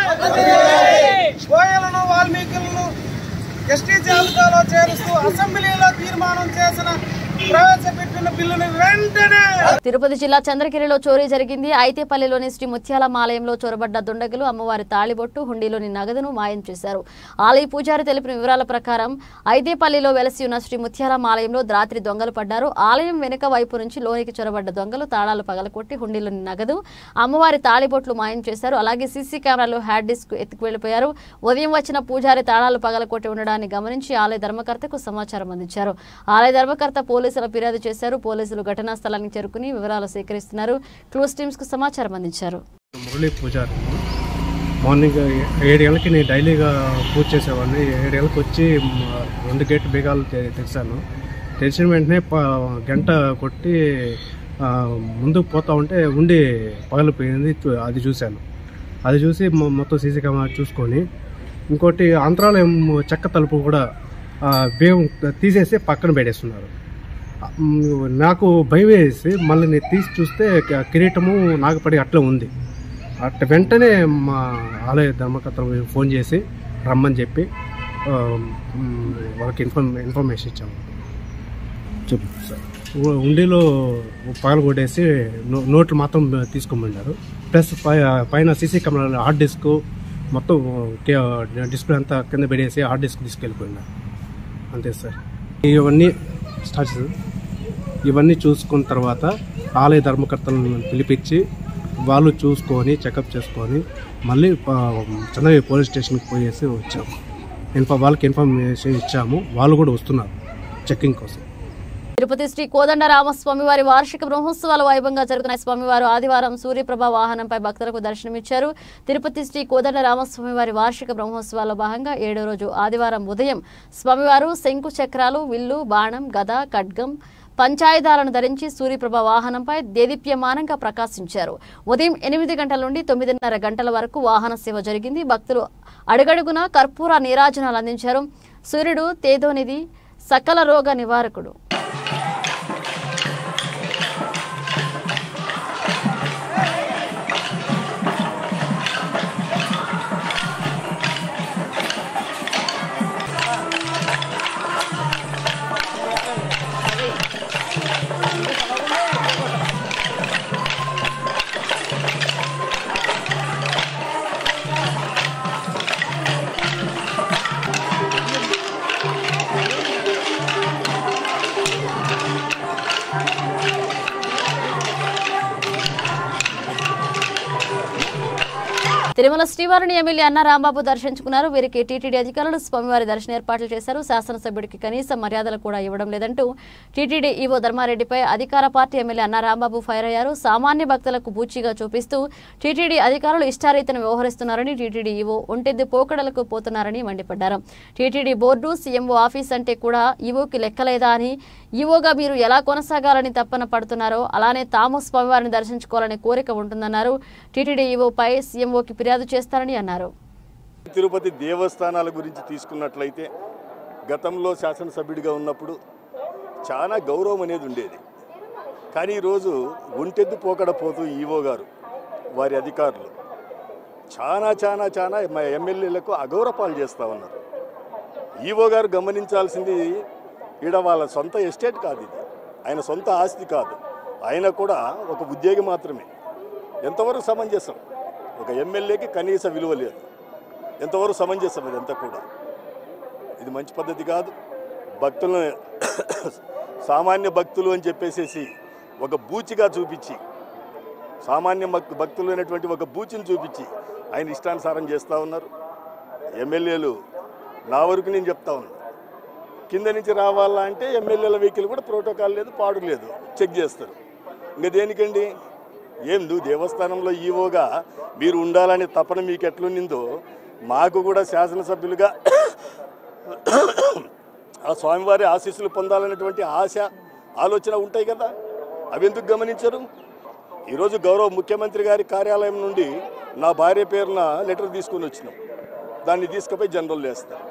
ఓయలను వాల్మీకులను ఎస్టీ జాబితాలో చేరుస్తూ అసెంబ్లీలో తీర్మానం చేసిన ప్రవేశపెట్టిన బిల్లును వెంటనే తిరుపతి జిల్లా చంద్రగిరిలో చోరీ జరిగింది ఐతేపల్లిలోని శ్రీ ముత్యాల ఆలయంలో చొరబడ్డ దుండగులు అమ్మవారి తాళిబొట్టు హుండీలోని నగదును మాయం చేశారు ఆలయ పూజారి తెలిపిన వివరాల ప్రకారం ఐతేపల్లిలో వెలసి ఉన్న శ్రీ ముత్యాల ఆలయంలో రాత్రి దొంగలు పడ్డారు ఆలయం వెనుక వైపు నుంచి లోనికి చొరబడ్డ దొంగలు తాళాలు పగలకొట్టి హుండీలోని నగదు అమ్మవారి తాళిబొట్లు మాయం చేశారు అలాగే సీసీ కెమెరాలో హ్యాడ్ డిస్క్ ఎత్తుకు వెళ్లిపోయారు ఉదయం వచ్చిన పూజారి తాళాలు పగలకొట్టి ఉండడాన్ని గమనించి ఆలయ ధర్మకర్తకు సమాచారం అందించారు ఆలయ ధర్మకర్త పోలీసుల ఫిర్యాదు చేశారు పోలీసులు ఘటనా స్థలానికి చేరుకుని వివరాలు సేకరిస్తున్నారు క్లూస్ టీమ్స్ కు సమాచారం అందించారు మురళీ పూజారి మార్నింగ్ ఏడు గంటలకి నేను డైలీగా పూజ చేసేవాడిని ఏడు గంటలకు వచ్చి మ, రెండు గేట్ బీగాలు తె- తెరిచాను తెరిచిన వెంటనే ప- గంట కొట్టి ఆ, ముందుకు పోతా ఉంటే ఉండి పగలిపోయింది చూ- అది చూశాను అది చూసి మొ- మొత్తం సీసీ కెమెరా చూసుకొని ఇంకోటి ఆంధ్రాలయం చెక్క తలుపు కూడా ఆ, బేగం తీసేసి పక్కన పెట్టేస్తున్నారు మ్, నాకు భయం వేసి మళ్ళీ నేను తీసి చూస్తే క- కిరీటము నాగపడి అట్లా ఉంది అట్లా వెంటనే మా ఆలయ ధర్మకర్తలు ఫోన్ చేసి రమ్మని చెప్పి ఆ, మ్, వాళ్ళకి ఇన్ఫర్మ్ ఇన్ఫర్మేషన్ ఇచ్చాము చెప్పు సార్ ఉ- ఉండిలో పగలు కొట్టేసి నో- నోట్లు మాత్రం తీసుకోమన్నారు ప్లస్ పై పైన సీసీ కెమెరా హార్డ్ డిస్క్ మొత్తం కే- డిస్ప్లే అంతా కింద పెట్టేసి హార్డ్ డిస్క్ తీసుకెళ్ళిపోయినారు అంతే సార్ ఇవన్నీ స్టార్ట్ చేశారు. ఇవన్నీ చూసుకున్న తర్వాత ఆలయ ధర్మకర్తలను పిలిపించి వాళ్ళు చూసుకొని చెకప్ చేసుకొని మళ్ళీ ఆ, చంద్రగిరి పోలీస్ స్టేషన్కి పోయేసి వచ్చాము ఇన్ఫా వాళ్ళకి ఇన్ఫర్మేషన్ ఇచ్చాము వాళ్ళు కూడా వస్తున్నారు చెక్కింగ్ కోసం తిరుపతి శ్రీ కోదండరామస్వామి వారి వార్షిక బ్రహ్మోత్సవాలు వైభవంగా జరుగుతున్న స్వామివారు ఆదివారం సూర్యప్రభ వాహనంపై భక్తులకు దర్శనమిచ్చారు తిరుపతి శ్రీ కోదండరామస్వామి వారి వార్షిక బ్రహ్మోత్సవాల్లో భాగంగా ఏడో రోజు ఆదివారం ఉదయం స్వామివారు శంకు చక్రాలు విల్లు బాణం గద ఖడ్గం పంచాయుధాలను ధరించి సూర్యప్రభ వాహనంపై దేదీప్యమానంగా ప్రకాశించారు ఉదయం ఎనిమిది గంటల నుండి తొమ్మిదిన్నర గంటల వరకు వాహన సేవ జరిగింది భక్తులు అడుగడుగున కర్పూర నీరాజనాలు అందించారు సూర్యుడు తేదోనిది సకల రోగ నివారకుడు తిరుమల శ్రీవారిని ఎమ్మెల్యే అన్న రాంబాబు దర్శించుకున్నారు వీరికి టీటీడీ అధికారులు స్వామివారి దర్శన ఏర్పాట్లు చేశారు శాసనసభ్యుడికి కనీస మర్యాదలు కూడా ఇవ్వడం లేదంటూ టీటీడీ ఈవో ధర్మారెడ్డిపై అధికార పార్టీ ఎమ్మెల్యే అన్న రాంబాబు ఫైర్ అయ్యారు సామాన్య భక్తులకు బూచిగా చూపిస్తూ టీటీడీ అధికారులు ఇష్టారీతిన వ్యవహరిస్తున్నారని టీటీడీ ఈవో ఒంటెద్దు పోకడలకు పోతున్నారని మండిపడ్డారు టీటీడీ బోర్డు సీఎంఓ ఆఫీస్ అంటే కూడా ఈవోకి లెక్కలేదా అని ఈవోగా మీరు ఎలా కొనసాగాలని తప్పన పడుతున్నారో అలానే తాము స్వామివారిని దర్శించుకోవాలనే కోరిక ఉంటుందన్నారు టీటీడీ ఈవోపై సీఎంఓకి ఫిర్యాదు చేస్తారని అన్నారు తిరుపతి దేవస్థానాల గురించి తీసుకున్నట్లయితే గతంలో శాసనసభ్యుడిగా ఉన్నప్పుడు చాలా గౌరవం అనేది ఉండేది కానీ ఈరోజు ఒంటెద్దు పోకడ పోతూ ఈవో గారు వారి అధికారులు చాలా చాలా చాలా మా ఎమ్మెల్యేలకు అగౌరపాలు చేస్తూ ఉన్నారు ఈవో గారు గమనించాల్సింది ఈడ వాళ్ళ సొంత ఎస్టేట్ కాదు ఇది ఆయన సొంత ఆస్తి కాదు ఆయన కూడా ఒక ఉద్యోగి మాత్రమే ఎంతవరకు సమంజసం ఒక ఎమ్మెల్యేకి కనీస విలువ లేదు ఎంతవరకు సమంజసం ఇదంతా కూడా ఇది మంచి పద్ధతి కాదు భక్తులను సామాన్య భక్తులు అని చెప్పేసేసి ఒక బూచిగా చూపించి సామాన్య భక్- భక్తులైనటువంటి ఒక బూచిని చూపించి ఆయన ఇష్టానుసారం చేస్తూ ఉన్నారు ఎమ్మెల్యేలు నా వరకు నేను చెప్తా ఉన్నాను కింద నుంచి రావాలా అంటే ఎమ్మెల్యేల వెహికల్ కూడా ప్రోటోకాల్ లేదు పాడు లేదు చెక్ చేస్తారు ఇంకా దేనికండి ఏం నువ్వు దేవస్థానంలో ఈవోగా మీరు ఉండాలనే తపన మీకు ఎట్లుండిందో మాకు కూడా శాసనసభ్యులుగా ఆ స్వామివారి ఆశీస్సులు పొందాలనేటువంటి ఆశ ఆలోచన ఉంటాయి కదా అవి ఎందుకు గమనించరు ఈరోజు గౌరవ ముఖ్యమంత్రి గారి కార్యాలయం నుండి నా భార్య పేరున లెటర్ తీసుకొని వచ్చినాం దాన్ని తీసుకుపోయి జనరల్ వేస్తారు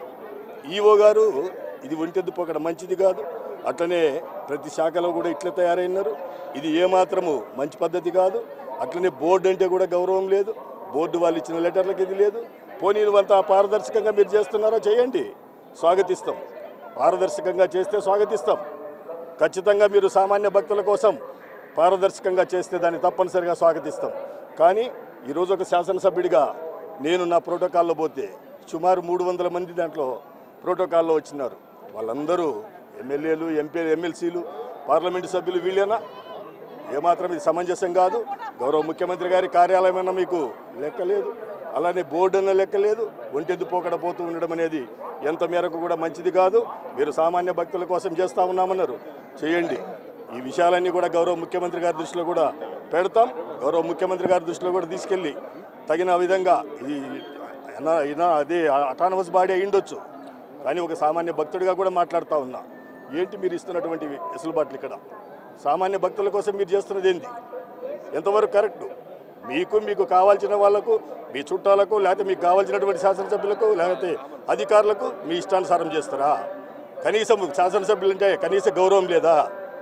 ఈఓ గారు ఇది ఒంటెద్దు పోకడ మంచిది కాదు అట్లనే ప్రతి శాఖలో కూడా ఇట్లా తయారైనారు ఇది ఏమాత్రము మంచి పద్ధతి కాదు అట్లనే బోర్డు అంటే కూడా గౌరవం లేదు బోర్డు వాళ్ళు ఇచ్చిన లెటర్లకు ఇది లేదు పోనీ అంతా పారదర్శకంగా మీరు చేస్తున్నారో చేయండి స్వాగతిస్తాం పారదర్శకంగా చేస్తే స్వాగతిస్తాం ఖచ్చితంగా మీరు సామాన్య భక్తుల కోసం పారదర్శకంగా చేస్తే దాన్ని తప్పనిసరిగా స్వాగతిస్తాం కానీ ఈరోజు ఒక శాసనసభ్యుడిగా నేను నా ప్రోటోకాల్లో పోతే సుమారు మూడు వందల మంది దాంట్లో ప్రోటోకాల్లో వచ్చినారు వాళ్ళందరూ ఎమ్మెల్యేలు ఎంపీ ఎమ్మెల్సీలు పార్లమెంటు సభ్యులు వీళ్ళేనా ఏమాత్రం ఇది సమంజసం కాదు గౌరవ ముఖ్యమంత్రి గారి కార్యాలయం అన్న మీకు లెక్కలేదు అలానే బోర్డు అన్న లెక్కలేదు ఒంటెద్దు పోకడ పోతూ ఉండడం అనేది ఎంత మేరకు కూడా మంచిది కాదు మీరు సామాన్య భక్తుల కోసం చేస్తా ఉన్నామన్నారు చేయండి ఈ విషయాలన్నీ కూడా గౌరవ ముఖ్యమంత్రి గారి దృష్టిలో కూడా పెడతాం గౌరవ ముఖ్యమంత్రి గారి దృష్టిలో కూడా తీసుకెళ్ళి తగిన విధంగా ఇది ఎన- ఎన- అదే అటానమస్ బాడీ అయ్యిండొచ్చు కానీ ఒక సామాన్య భక్తుడిగా కూడా మాట్లాడుతూ ఉన్నా ఏంటి మీరు ఇస్తున్నటువంటి వెసులుబాట్లు ఇక్కడ సామాన్య భక్తుల కోసం మీరు చేస్తున్నది ఏంటి ఎంతవరకు కరెక్ట్ మీకు మీకు కావాల్సిన వాళ్ళకు మీ చుట్టాలకు లేకపోతే మీకు కావాల్సినటువంటి శాసనసభ్యులకు లేకపోతే అధికారులకు మీ ఇష్టానుసారం చేస్తారా కనీసం శాసనసభ్యులు అంటే కనీస గౌరవం లేదా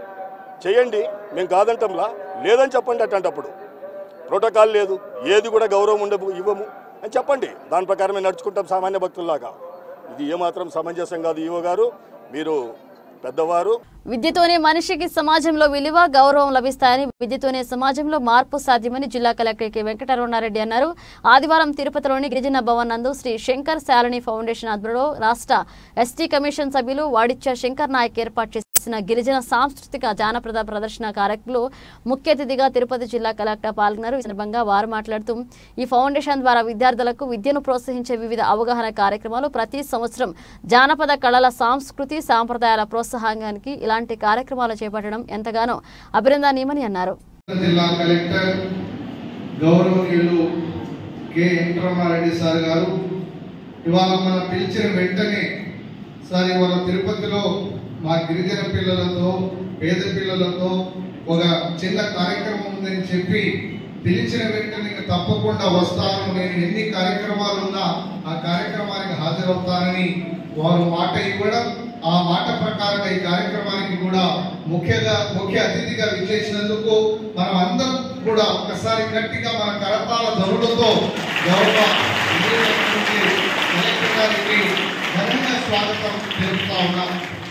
చేయండి మేము కాదంటంలా లేదని చెప్పండి అట్లాంటప్పుడు ప్రోటోకాల్ లేదు ఏది కూడా గౌరవం ఉండము ఇవ్వము అని చెప్పండి దాని ప్రకారమే నడుచుకుంటాం సామాన్య భక్తుల్లాగా ఇది ఏమాత్రం సమంజసం కాదు ఈవో గారు మీరు పెద్దవారు విద్యతోనే మనిషికి సమాజంలో విలువ గౌరవం లభిస్తాయని విద్యతోనే సమాజంలో మార్పు సాధ్యమని జిల్లా కలెక్టర్ కె వెంకటరమణారెడ్డి అన్నారు ఆదివారం తిరుపతిలోని గిరిజన భవన్ నందు శ్రీ శంకర్ శాలిని ఫౌండేషన్ ఆధ్వర్యంలో రాష్ట్ర ఎస్టీ కమిషన్ సభ్యులు వాడిచ్చ శంకర్ నాయక్ ఏర్పాటు చేసిన గిరిజన సాంస్కృతిక జానపద ప్రదర్శన కార్యక్రమంలో ముఖ్య అతిథిగా తిరుపతి జిల్లా కలెక్టర్ పాల్గొన్నారు ఈ సందర్భంగా వారు మాట్లాడుతూ ఈ ఫౌండేషన్ ద్వారా విద్యార్థులకు విద్యను ప్రోత్సహించే వివిధ అవగాహన కార్యక్రమాలు ప్రతి సంవత్సరం జానపద కళల సాంస్కృతి సాంప్రదాయాల ప్రోత్సాహానికి ఇలాంటి కార్యక్రమాలు చేపట్టడం ఎంతగానో అభినందనీయమని అన్నారు జిల్లా కలెక్టర్ గౌరవనీయులు కె వెంకటరమారెడ్డి సార్ గారు ఇవాళ మనం పిలిచిన వెంటనే సార్ ఇవాళ తిరుపతిలో మా గిరిజన పిల్లలతో పేద పిల్లలతో ఒక చిన్న కార్యక్రమం ఉందని చెప్పి పిలిచిన వెంటనే ఇంక తప్పకుండా వస్తాను నేను ఎన్ని కార్యక్రమాలు ఉన్నా ఆ కార్యక్రమానికి హాజరవుతానని వారు మాట ఇవ్వడం ఆ మాట ప్రకారం ఈ కార్యక్రమానికి కూడా ముఖ్యంగా ముఖ్య అతిథిగా విచ్చేసినందుకు మనం అందరం కూడా ఒక్కసారి గట్టిగా మన కరతాల ధనులతో గౌరవ విజయనగరానికి కలెక్టర్ గారికి ఘనంగా స్వాగతం తెలుపుతా ఉన్నాం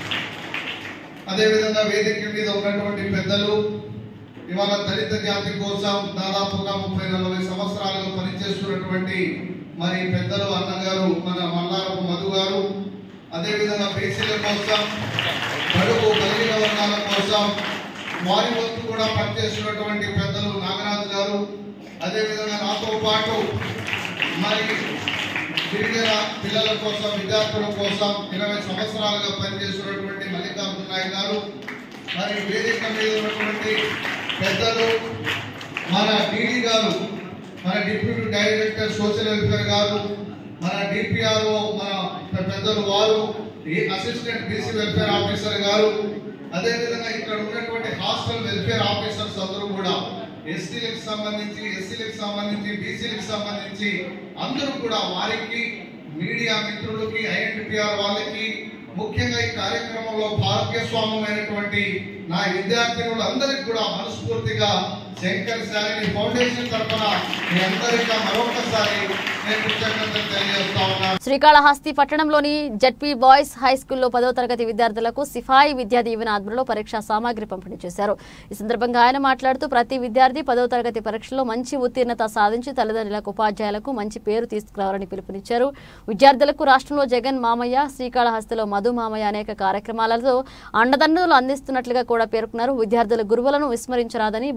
అదేవిధంగా వేదిక మీద ఉన్నటువంటి పెద్దలు ఇవాళ దళిత జాతి కోసం దాదాపుగా ముప్పై నలభై సంవత్సరాలుగా పనిచేస్తున్నటువంటి మరి పెద్దలు అన్నగారు మన మల్లారపు మధు గారు అదేవిధంగా బీసీల కోసం బడుగు బలిన వర్గాల కోసం వారి వంతు కూడా పనిచేస్తున్నటువంటి పెద్దలు నాగరాజు గారు అదేవిధంగా నాతో పాటు మరి గిరిజన పిల్లల కోసం విద్యార్థుల కోసం ఇరవై సంవత్సరాలుగా పనిచేస్తున్నటువంటి మల్లికార్జున నాయక్ గారు మరి వేదిక మీద ఉన్నటువంటి పెద్దలు మన డిడి గారు మన డిప్యూటీ డైరెక్టర్ సోషల్ వెల్ఫేర్ గారు మన డిపిఆర్ఓ మన పెద్దలు వారు ఈ అసిస్టెంట్ బీసీ వెల్ఫేర్ ఆఫీసర్ గారు అదేవిధంగా ఇక్కడ ఉన్నటువంటి హాస్టల్ వెల్ఫేర్ ఆఫీసర్స్ అందరూ కూడా ఎస్టీలకు సంబంధించి ఎస్సీలకు సంబంధించి బీసీలకు సంబంధించి అందరూ కూడా వారికి మీడియా మిత్రులకి ఐఎన్టీఆర్ వాళ్ళకి ముఖ్యంగా ఈ కార్యక్రమంలో భాగస్వామ్యమైనటువంటి నా విద్యార్థినులందరికీ కూడా మనస్ఫూర్తిగా శంకర్ శాలిని ఫౌండేషన్ తరఫున మీ అందరికీ మరొకసారి నేను కృతజ్ఞతలు తెలియజేస్తా ఉన్నాను శ్రీకాళహస్తి పట్టణంలోని జడ్పీ బాయ్స్ హై స్కూల్లో పదో తరగతి విద్యార్థులకు సిఫాయి విద్యా దీవెన ఆధ్వర్యంలో పరీక్షా సామాగ్రి పంపిణీ చేశారు ఈ సందర్భంగా ఆయన మాట్లాడుతూ ప్రతి విద్యార్థి పదో తరగతి పరీక్షలో మంచి ఉత్తీర్ణత సాధించి తల్లిదండ్రులకు ఉపాధ్యాయులకు మంచి పేరు తీసుకురావాలని పిలుపునిచ్చారు విద్యార్థులకు రాష్ట్రంలో జగన్ మామయ్య శ్రీకాళహస్తిలో మధు మామయ్య అనేక కార్యక్రమాలతో అండదండలు అందిస్తున్నట్లుగా కూడా పేర్కొన్నారు విద్యార్థుల గురువులను విస్మరించరాదని భారతదేశ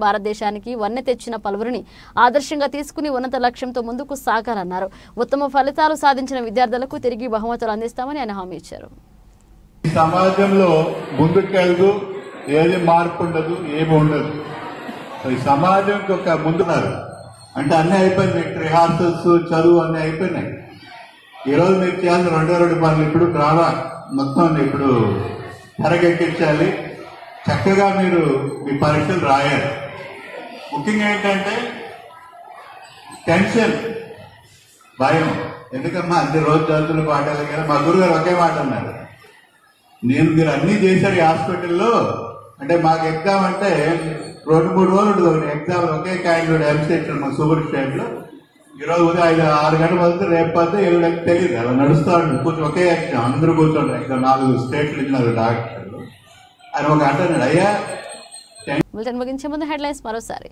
దేశానికి వన్నె తెచ్చిన పలువురిని ఆదర్శంగా తీసుకుని ఉన్నత లక్ష్యంతో ముందుకు సాగాలన్నారు ఉత్తమ ఫలితాలు సాధించిన విద్యార్థులకు తిరిగి బహుమతులు అందిస్తామని ఆయన హామీ ఇచ్చారు ఈ సమాజంలో ముందుకెళ్తూ ఏది మార్పు ఉండదు ఏమి ఉండదు సో ఈ సమాజంకి ఒక ముందున్నారు అంటే అన్నీ అయిపోయినాయి రిహార్సల్స్ చదువు అన్నీ అయిపోయినాయి ఈరోజు మీరు చేయాల్సిన రెండో రెండు పనులు ఇప్పుడు డ్రామా మొత్తం ఇప్పుడు తెరకెక్కించాలి చక్కగా మీరు మీ పరీక్షలు రాయాలి ముఖ్యంగా ఏంటంటే టెన్షన్ భయం ఎందుకమ్మా అన్ని రోజు చదువులు పాఠాలు కదా మా గురుగారు ఒకే మాట అన్నారు నేను మీరు అన్ని చేశారు ఈ హాస్పిటల్లో అంటే మాకు ఎగ్జామ్ అంటే రెండు మూడు రోజులు ఉంటుంది ఒకటి ఎగ్జామ్ ఒకే క్యాండిడేట్ ఎంసెట్ మా సూపర్ స్టేట్ లో ఈరోజు ఉదయం ఐదు ఆరు గంటల మొదలు రేపు పోతే ఏడు గంటలకు తెలియదు అలా నడుస్తూ ఉంటుంది కొంచెం ఒకే ఎగ్జామ్ అందరూ కూర్చోండి ఎగ్జామ్ నాలుగు స్టేట్లు ఇచ్చినారు డాక్టర్లు ఆయన ఒక అంటున్నాడు అయ్యా బులెటిన్ ముగించే ముందు హెడ్లైన్స్ మరోసారి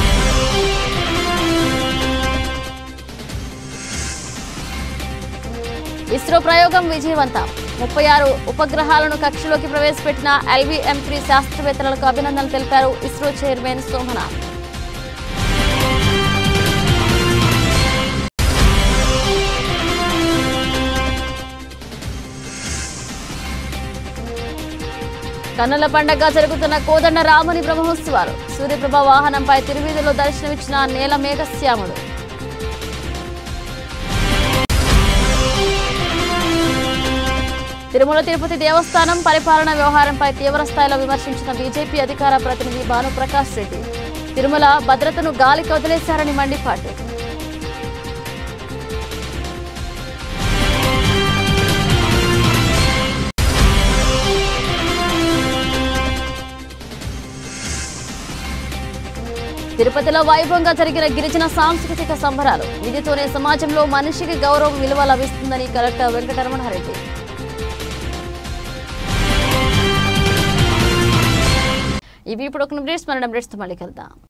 ఇస్రో ప్రయోగం విజయవంతం ముప్పై ఆరు ఉపగ్రహాలను కక్షలోకి ప్రవేశపెట్టిన ఎల్వీఎం త్రీ శాస్త్రవేత్తలకు అభినందనలు తెలిపారు ఇస్రో చైర్మన్ సోమనాథ్ కన్నుల పండగ జరుగుతున్న కోదండ రాముని బ్రహ్మోత్సవాలు సూర్యప్రభ వాహనంపై తిరువీధిలో దర్శనమిచ్చిన నేల మేఘశ్యాముడు తిరుమల తిరుపతి దేవస్థానం పరిపాలన వ్యవహారంపై తీవ్ర స్థాయిలో విమర్శించిన బీజేపీ అధికార ప్రతినిధి భానుప్రకాష్ రెడ్డి తిరుమల భద్రతను గాలికి వదిలేశారని మండిపాటు తిరుపతిలో వైభవంగా జరిగిన గిరిజన సాంస్కృతిక సంబరాలు విధితోనే సమాజంలో మనిషికి గౌరవం విలువ లభిస్తుందని కలెక్టర్ వెంకటరమణారెడ్డి ఇవి ఇప్పుడు ఒక అప్డేట్స్ మన అప్డేట్స్తో మళ్ళీ కలుద్దాం